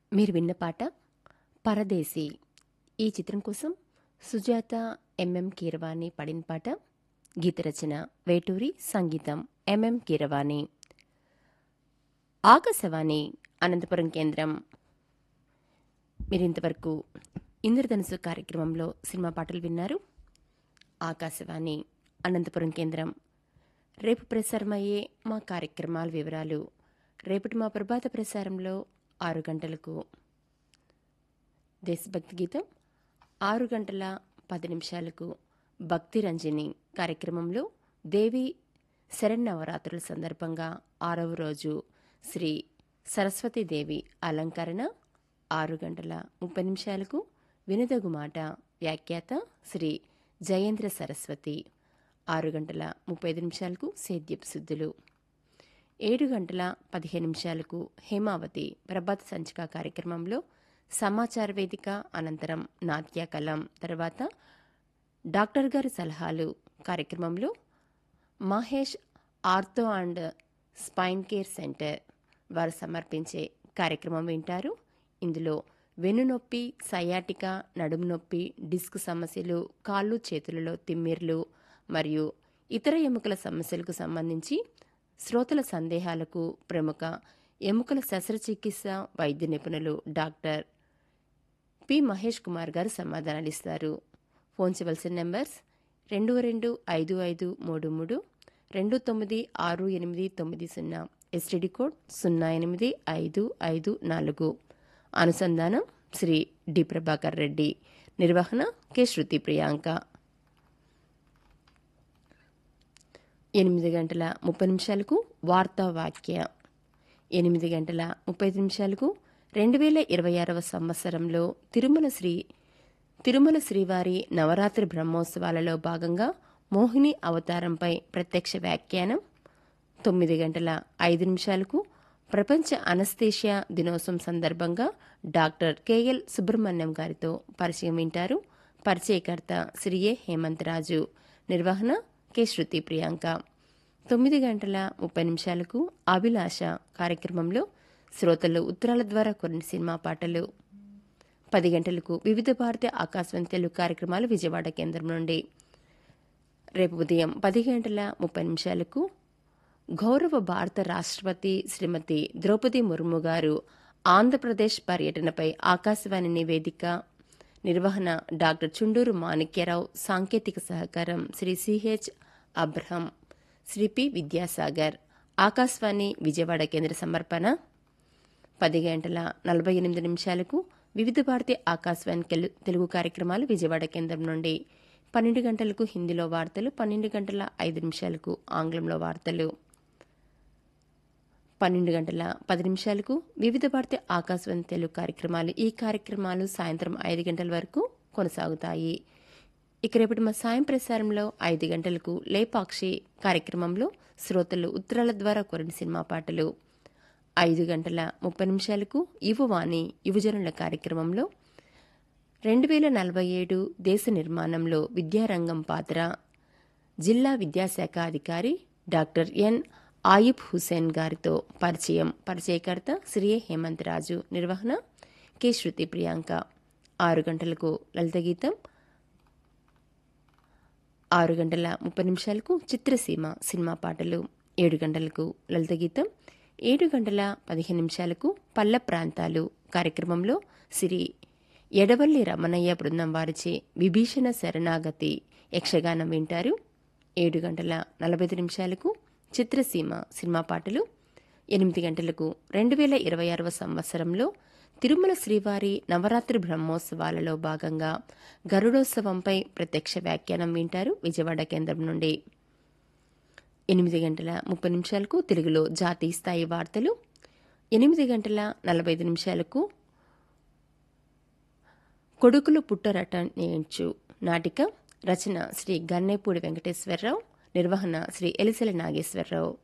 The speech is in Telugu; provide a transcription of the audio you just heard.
మీరు విన్న పాట పరదేశీ ఈ చిత్రం కోసం సుజాత ఎంఎం కీరవాణి పడిన పాట గీత రచన వేటూరి సంగీతం ఎంఎం కీరవాణి ఆకాశవాణి అనంతపురం కేంద్రం మీరింతవరకు ఇంద్రధనుసు కార్యక్రమంలో సినిమా పాటలు విన్నారు ఆకాశవాణి అనంతపురం కేంద్రం రేపు ప్రసారమయ్యే మా కార్యక్రమాల వివరాలు రేపటి మా ప్రభాత ప్రసారంలో ఆరు గంటలకు దేశభక్తి గీతం ఆరు గంటల పది నిమిషాలకు భక్తి రంజని కార్యక్రమంలో దేవి శరన్నవరాత్రుల సందర్భంగా ఆరవ రోజు శ్రీ సరస్వతీదేవి అలంకరణ ఆరు గంటల ముప్పై నిమిషాలకు వినదగు మాట వ్యాఖ్యాత శ్రీ జయేంద్ర సరస్వతి ఆరు గంటల ముప్పై ఐదు నిమిషాలకు సేద్యపు శుద్ధులు ఏడు గంటల పదిహేను నిమిషాలకు హేమావతి ప్రభాత సంచిక కార్యక్రమంలో సమాచార వేదిక అనంతరం నాట్య కలం తర్వాత డాక్టర్ గారి సలహాలు కార్యక్రమంలో Mahesh ortho and spine care centre వారు సమర్పించే కార్యక్రమం వింటారు ఇందులో వెన్నునొప్పి సయాటిక నడుము నొప్పి డిస్క్ సమస్యలు కాళ్ళు చేతులలో తిమ్మిర్లు మరియు ఇతర ఎముకల సమస్యలకు సంబంధించి శ్రోతల సందేహాలకు ప్రముఖ ఎముకల శస్త్రచికిత్స వైద్య నిపుణులు డాక్టర్ పి మహేష్ కుమార్ గారు సమాధానాలు ఇస్తారు ఫోన్ చేయవలసిన నెంబర్స్ రెండు రెండు ఐదు ఐదు మూడు మూడు రెండు తొమ్మిది ఆరు ఎనిమిది తొమ్మిది సున్నా ఎస్టీడీ కోడ్ సున్నా ఎనిమిది ఐదు ఐదు నాలుగు అనుసంధానం శ్రీ డి ప్రభాకర్ రెడ్డి నిర్వహణ కె శృతి ప్రియాంక ఎనిమిది గంటల ముప్పై నిమిషాలకు వార్తా వాక్య ఎనిమిది గంటల ముప్పై ఐదు నిమిషాలకు రెండు వేల ఇరవై ఆరవ సంవత్సరంలో తిరుమల శ్రీ తిరుమల శ్రీవారి నవరాత్రి బ్రహ్మోత్సవాలలో భాగంగా మోహిని అవతారంపై ప్రత్యక్ష వ్యాఖ్యానం తొమ్మిది గంటల ఐదు నిమిషాలకు ప్రపంచ అనస్థేషియా దినోత్సవం సందర్భంగా డాక్టర్ కెఎల్ సుబ్రహ్మణ్యం గారితో పరిచయం వింటారు పరిచయకర్త శ్రీ ఏ హేమంత్ రాజు నిర్వహణ కె శృతి ప్రియాంక తొమ్మిది గంటల ముప్పై నిమిషాలకు అభిలాష కార్యక్రమంలో శ్రోతలు ఉత్తరాల ద్వారా కొన్ని సినిమా పాటలు పది గంటలకు వివిధ భారతీయ ఆకాశవాణి తెలుగు కార్యక్రమాలు విజయవాడ కేంద్రం నుండి రేపు ఉదయం పది గంటల ముప్పై నిమిషాలకు గౌరవ భారత రాష్ట్రపతి శ్రీమతి ద్రౌపది ముర్ము గారు ఆంధ్రప్రదేశ్ పర్యటనపై ఆకాశవాణి నివేదిక నిర్వహణ డాక్టర్ చుండూరు మాణిక్యరావు సాంకేతిక సహకారం Shri CH Abraham Shri P Vidyasagar Akashvani Vijayawada కేంద్ర సమర్పణ పది గంటల నలభై ఎనిమిది నిమిషాలకు వివిధ భారతి ఆకాశవాణి కెలు- తెలుగు కార్యక్రమాలు విజయవాడ కేంద్రం నుండి పన్నెండు గంటలకు హిందీలో వార్తలు పన్నెండు గంటల ఐదు నిమిషాలకు ఆంగ్లంలో వార్తలు పన్నెండు గంటల పది నిమిషాలకు వివిధ భారతి ఆకాశవాణి తెలుగు కార్యక్రమాలు ఈ కార్యక్రమాలు సాయంత్రం ఐదు గంటల వరకు కొనసాగుతాయి ఇక రేపటి మా సాయం ప్రసారంలో ఐదు గంటలకు లేపాక్షి కార్యక్రమంలో శ్రోతలు ఉత్తరాల ద్వారా కొరని సినిమా పాటలు ఐదు గంటల ముప్పై నిమిషాలకు యువవాణి యువజనుల కార్యక్రమంలో రెండు వేల నలభై ఏడు దేశ నిర్మాణంలో విద్యారంగం పాత్ర జిల్లా విద్యాశాఖ అధికారి డాక్టర్ ఎన్ ఆయిబ్ హుసేన్ గారితో పరిచయం పరిచయకర్త శ్రీ హేమంత్ రాజు నిర్వహణ కె శృతి ప్రియాంక ఆరు గంటలకు లలిత గీతం ఆరు గంటల ముప్పై నిమిషాలకు చిత్రసీమ సినిమా పాటలు ఏడు గంటలకు లలిత గీతం ఏడు గంటల పదిహేను నిమిషాలకు పల్ల ప్రాంతాలు కార్యక్రమంలో శ్రీ ఎడవల్లి రమణయ్య బృందం వారిచే విభీషణ శరణాగతి యక్షగానం వింటారు ఏడు గంటల నలభై ఐదు నిమిషాలకు చిత్రసీమ సినిమా పాటలు ఎనిమిది గంటలకు రెండు వేల ఇరవై ఆరవ సంవత్సరంలో తిరుమల శ్రీవారి నవరాత్రి బ్రహ్మోత్సవాలలో భాగంగా గరుడోత్సవంపై ప్రత్యక్ష వ్యాఖ్యానం వింటారు విజయవాడ కేంద్రం నుండి ఎనిమిది గంటల ముప్పై నిమిషాలకు తెలుగులో జాతీయ స్థాయి వార్తలు ఎనిమిది గంటల నలభై ఐదు నిమిషాలకు కొడుకులు పుట్టరట నేర్చు నాటిక రచన శ్రీ గన్నేపూడి వెంకటేశ్వరరావు నిర్వహణ శ్రీ ఎలిసెల నాగేశ్వరరావు